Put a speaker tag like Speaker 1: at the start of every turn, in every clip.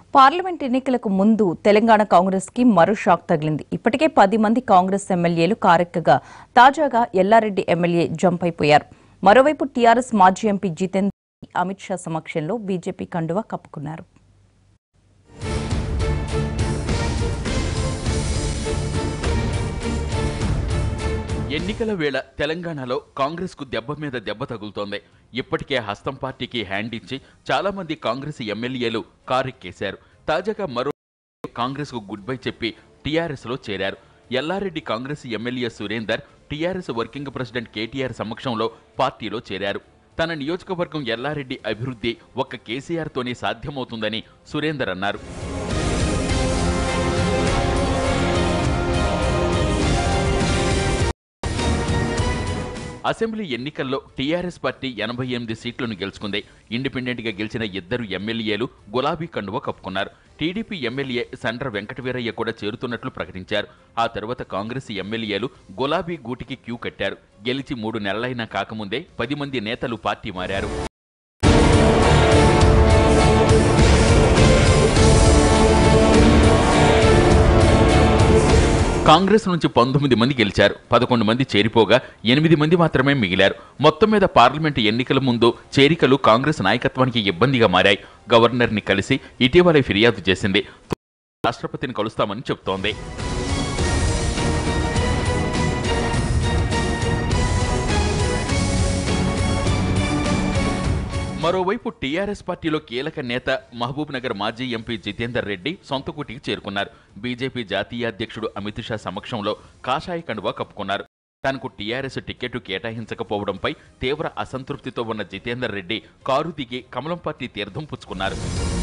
Speaker 1: parliament ఎన్నికలకు ముందు తెలంగాణ కాంగ్రెస్ కి మరో షాక్ తగిలింది ఇప్పటికే పది మంది కాంగ్రెస్ ఎమ్మెల్యేలు కారెక్కగా తాజాగా ఎల్లారెడ్డి ఎమ్మెల్యే జంప్ అయిపోయారు మరోవైపు టీఆర్ఎస్ మాజీ ఎంపీ జితేందర్ రెడ్డి అమిత్ షా సమక్షంలో బీజేపీ కండువా కప్పుకున్నారు
Speaker 2: ఎన్నికల వేళ తెలంగాణలో కాంగ్రెస్ కు దెబ్బ మీద దెబ్బ తగులుతోంది ఇప్పటికే హస్తం పార్టీకి హ్యాండ్ ఇచ్చి చాలా మంది కాంగ్రెస్ ఎమ్మెల్యేలు కారెక్కేశారు తాజాగా మరో కాంగ్రెస్ కు గుడ్ బై చెప్పి టీఆర్ఎస్ లో చేరారు Yellareddy Congress MLA Surender TRS working president KTR సమక్షంలో పార్టీలో చేరారు తన నియోజకవర్గం ఎల్లారెడ్డి అభివృద్ధి ఒక్క కేసీఆర్ తోనే సాధ్యమవుతుందని సురేందర్ అన్నారు అసెంబ్లీ ఎన్నికల్లో టీఆర్ఎస్ పార్టీ ఎనభై ఎనిమిది సీట్లను గెలుచుకుంది ఇండిపెండెంట్ గా గెలిచిన ఇద్దరు ఎమ్మెల్యేలు గులాబీ కండువ కప్పుకున్నారు టీడీపీ ఎమ్మెల్యే సండ్ర వెంకటవీరయ్య కూడా చేరుతున్నట్లు ప్రకటించారు ఆ తర్వాత కాంగ్రెస్ ఎమ్మెల్యేలు గులాబీ గూటికి క్యూ కట్టారు గెలిచి మూడు నెలలైనా కాకముందే పది మంది నేతలు పార్టీ మారారు కాంగ్రెస్ నుంచి పంతొమ్మిది మంది గెలిచారు పదకొండు మంది చేరిపోగా ఎనిమిది మంది మాత్రమే మిగిలారు మొత్తం మీద పార్లమెంటు ఎన్నికల ముందు చేరికలు కాంగ్రెస్ నాయకత్వానికి ఇబ్బందిగా మారాయి గవర్నర్ని కలిసి ఇటీవలే ఫిర్యాదు చేసింది రాష్ట్రపతిని కలుస్తామని చెబుతోంది మరోవైపు టీఆర్ఎస్ పార్టీలో కీలక నేత మహబూబ్ నగర్ మాజీ ఎంపీ జితేందర్ రెడ్డి సొంత కూటికి చేరుకున్నారు బీజేపీ జాతీయ అధ్యక్షుడు అమిత్ షా సమక్షంలో కాషాయ కండువా కప్పుకున్నారు తనకు టీఆర్ఎస్ టికెట్ కేటాయించకపోవడంపై తీవ్ర అసంతృప్తితో ఉన్న జితేందర్ రెడ్డి కారు దిగి కమలం పార్టీ తీర్థం పుచ్చుకున్నారు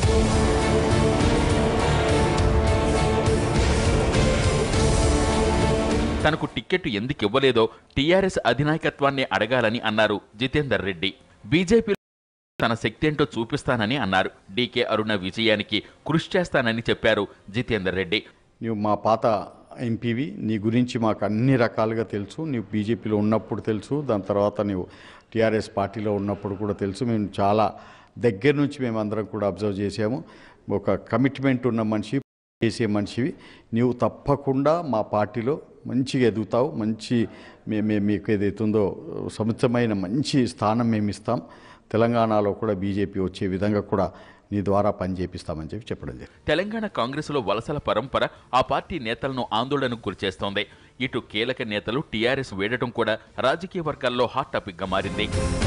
Speaker 2: తనకు టికెట్ ఎందుకు ఇవ్వలేదో టీఆర్ఎస్ అధినాయకత్వాన్ని అడగాలని అన్నారు జితేందర్ రెడ్డి బీజేపీ తన శక్తి ఏంటో చూపిస్తానని అన్నారు డీకే అరుణ విజయానికి కృషి చేస్తానని చెప్పారు జితేందర్ రెడ్డి
Speaker 3: నువ్వు మా పాత ఎంపీవి నీ గురించి మాకు అన్ని రకాలుగా తెలుసు నీవు బీజేపీలో ఉన్నప్పుడు తెలుసు దాని తర్వాత నీవు టీఆర్ఎస్ పార్టీలో ఉన్నప్పుడు కూడా తెలుసు మేము చాలా దగ్గర నుంచి మేము అందరం కూడా అబ్జర్వ్ చేసాము ఒక కమిట్మెంట్ ఉన్న మనిషి చేసే మనిషివి నీవు తప్పకుండా మా పార్టీలో మంచిగా ఎదుగుతావు మంచి మే మే- మీకు ఏదైతుందో సముచితమైన మంచి స్థానం మేము ఇస్తాం తెలంగాణలో కూడా బీజేపీ వచ్చే విధంగా కూడా నీ ద్వారా పని చేపిస్తామని చెప్పి చెప్పడం జరిగింది
Speaker 2: తెలంగాణ కాంగ్రెసులో వలసల పరంపర ఆ పార్టీ నేతలను ఆందోళనకు గురిచేస్తోంది ఇటు కీలక నేతలు టీఆర్ఎస్ వేడటం కూడా రాజకీయ వర్గాల్లో హాట్ టాపిక్ గా మారింది